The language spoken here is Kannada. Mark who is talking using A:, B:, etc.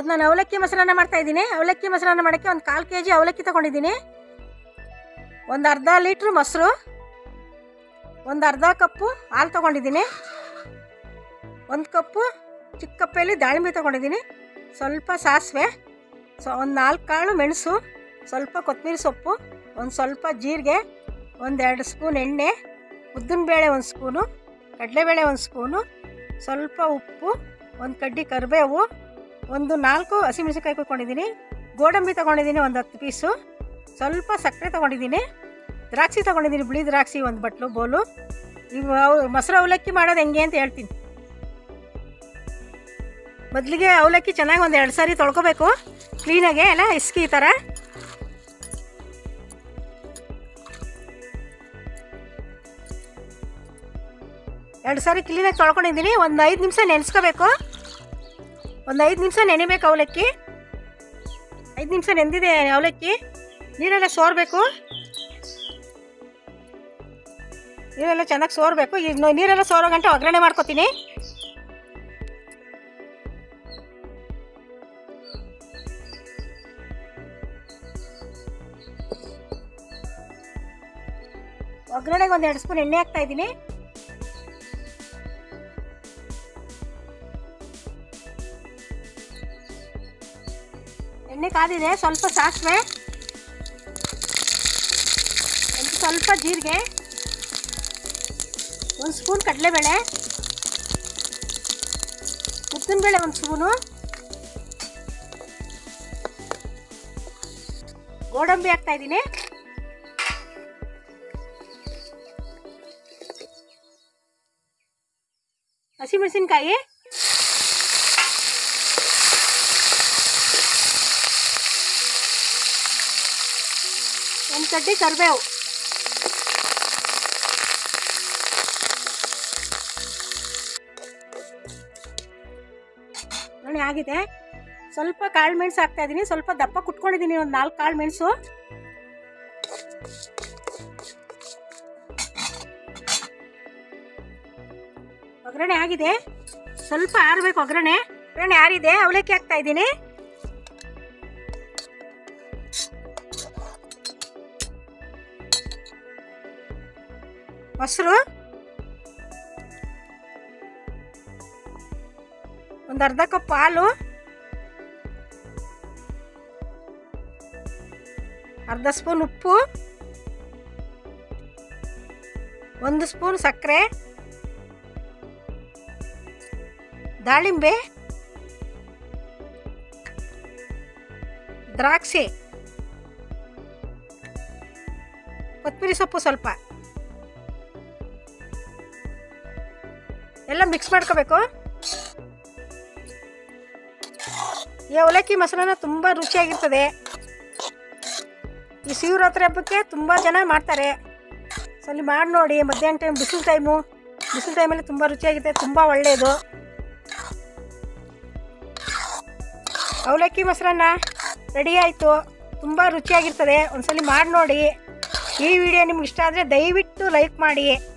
A: ಇವತ್ತು ನಾನು ಅವಲಕ್ಕಿ ಮೊಸರನ್ನ ಮಾಡ್ತಾ ಇದ್ದೀನಿ ಅವಲಕ್ಕಿ ಮೊಸರನ್ನ ಮಾಡೋಕ್ಕೆ ಒಂದು ಕಾಲು ಕೆ ಜಿ ಅವಲಕ್ಕಿ ತೊಗೊಂಡಿದ್ದೀನಿ ಒಂದು ಅರ್ಧ ಲೀಟ್ರ್ ಮೊಸರು ಒಂದು ಅರ್ಧ ಕಪ್ಪು ಹಾಲು ತೊಗೊಂಡಿದ್ದೀನಿ ಒಂದು ಕಪ್ಪು ಚಿಕ್ಕ ಕಪ್ಪೆಯಲ್ಲಿ ದಾಳಿಂಬೆ ತೊಗೊಂಡಿದ್ದೀನಿ ಸ್ವಲ್ಪ ಸಾಸಿವೆ ಸೊ ಒಂದು ನಾಲ್ಕು ಕಾಳು ಮೆಣಸು ಸ್ವಲ್ಪ ಕೊತ್ತಂಬರಿ ಸೊಪ್ಪು ಒಂದು ಸ್ವಲ್ಪ ಜೀರಿಗೆ ಒಂದೆರಡು ಸ್ಪೂನ್ ಎಣ್ಣೆ ಉದ್ದಿನಬೇಳೆ ಒಂದು ಸ್ಪೂನು ಕಡಲೆಬೇಳೆ ಒಂದು ಸ್ಪೂನು ಸ್ವಲ್ಪ ಉಪ್ಪು ಒಂದು ಕಡ್ಡಿ ಕರಿಬೇವು ಒಂದು ನಾಲ್ಕು ಹಸಿಮೆಣಸಿನ್ಕಾಯಿ ಕುಯ್ಕೊಂಡಿದ್ದೀನಿ ಗೋಡಂಬಿ ತೊಗೊಂಡಿದ್ದೀನಿ ಒಂದು ಹತ್ತು ಪೀಸು ಸ್ವಲ್ಪ ಸಕ್ಕರೆ ತೊಗೊಂಡಿದ್ದೀನಿ ದ್ರಾಕ್ಷಿ ತೊಗೊಂಡಿದ್ದೀನಿ ಬಿಳಿ ದ್ರಾಕ್ಷಿ ಒಂದು ಬಟ್ಲು ಬೋಲು ಇವು ಅವು- ಮೊಸರು ಅವಲಕ್ಕಿ ಮಾಡೋದು ಹೆಂಗೆ ಅಂತ ಹೇಳ್ತೀನಿ ಮೊದಲಿಗೆ ಅವಲಕ್ಕಿ ಚೆನ್ನಾಗಿ ಒಂದು ಎರಡು ಸಾರಿ ತೊಳ್ಕೊಬೇಕು ಕ್ಲೀನಾಗೆ ಎಲ್ಲ ಇಸ್ಕಿ ಈ ಥರ ಎರಡು ಸಾರಿ ಕ್ಲೀನಾಗಿ ತೊಳ್ಕೊಂಡಿದ್ದೀನಿ ಒಂದು ಐದು ನಿಮಿಷ ನೆನೆಸ್ಕೋಬೇಕು ಒಂದು ಐದು ನಿಮಿಷ ನೆನೆಬೇಕು ಅವಲಕ್ಕಿ ಐದು ನಿಮಿಷ ನೆಂದಿದೆ ಅವಲಕ್ಕಿ ನೀರೆಲ್ಲ ಸೋರಬೇಕು ನೀರೆಲ್ಲ ಚೆನ್ನಾಗಿ ಸೋರಬೇಕು ಈಗ ನೋ- ನೀರೆಲ್ಲ ಸೋರೋ ಗಂಟೆ ಒಗ್ಗರಣೆ ಮಾಡ್ಕೊತೀನಿ ಒಗ್ಗರಣೆಗೆ ಒಂದು ಎರಡು ಸ್ಪೂನ್ ಎಣ್ಣೆ ಹಾಕ್ತಾ ಇದ್ದೀನಿ ಎಣ್ಣೆ ಕಾದಿದೆ ಸ್ವಲ್ಪ ಸಾಸಿವೆ ಒಂದು ಸ್ವಲ್ಪ ಜೀರಿಗೆ ಒಂದು ಸ್ಪೂನ್ ಕಡಲೆಬೇಳೆ ಉದ್ದಿನಬೇಳೆ ಒಂದು ಸ್ಪೂನು ಗೋಡಂಬಿ ಹಾಕ್ತಾ ಇದ್ದೀನಿ ಹಸಿಮೆಣಸಿನ್ಕಾಯಿ ಒಂದು ಕಡ್ಡಿ ಕರಿಬೇವು ನೋಡಿ ಆಗಿದೆ ಸ್ವಲ್ಪ ಕಾಳು ಮೆಣಸು ಹಾಕ್ತಾ ಇದ್ದೀನಿ ಸ್ವಲ್ಪ ದಪ್ಪ ಕುಟ್ಕೊಂಡಿದ್ದೀನಿ ಒಂದು ನಾಲ್ಕು ಕಾಳು ಮೆಣಸು ಒಗ್ಗರಣೆ ಆಗಿದೆ ಸ್ವಲ್ಪ ಆರಬೇಕು ಒಗ್ಗರಣೆ ಒಗ್ಗರಣೆ ಆರಿದೆ ಅವಲಕ್ಕಿ ಹಾಕ್ತಾ ಇದ್ದೀನಿ ಮೊಸರು ಒಂದು ಅರ್ಧ ಕಪ್ ಹಾಲು ಅರ್ಧ ಸ್ಪೂನ್ ಉಪ್ಪು ಒಂದು ಸ್ಪೂನ್ ಸಕ್ಕರೆ ದಾಳಿಂಬೆ ದ್ರಾಕ್ಷಿ ಕೊತ್ತಂಬರಿ ಸೊಪ್ಪು ಸ್ವಲ್ಪ ಎಲ್ಲ ಮಿಕ್ಸ್ ಮಾಡ್ಕೋಬೇಕು ಈ ಅವಲಕ್ಕಿ ಮೊಸರನ್ನ ತುಂಬ ರುಚಿಯಾಗಿರ್ತದೆ ಈ ಶಿವರಾತ್ರಿ ಹಬ್ಬಕ್ಕೆ ತುಂಬ ಜನ ಮಾಡ್ತಾರೆ ಸೊ ಅಲ್ಲಿ ಮಾಡಿ ನೋಡಿ ಮಧ್ಯಾಹ್ನ ಟೈಮ್ ಬಿಸಿಲು ಟೈಮು ಬಿಸಿಲು ಟೈಮಲ್ಲಿ ತುಂಬ ರುಚಿಯಾಗಿರುತ್ತೆ ತುಂಬ ಒಳ್ಳೆಯದು ಅವಲಕ್ಕಿ ಮೊಸರನ್ನ ರೆಡಿ ಆಯಿತು ತುಂಬ ರುಚಿಯಾಗಿರ್ತದೆ ಒಂದ್ಸಲಿ ಮಾಡಿ ನೋಡಿ ಈ ವಿಡಿಯೋ ನಿಮ್ಗೆ ಇಷ್ಟ ಆದರೆ ದಯವಿಟ್ಟು ಲೈಕ್ ಮಾಡಿ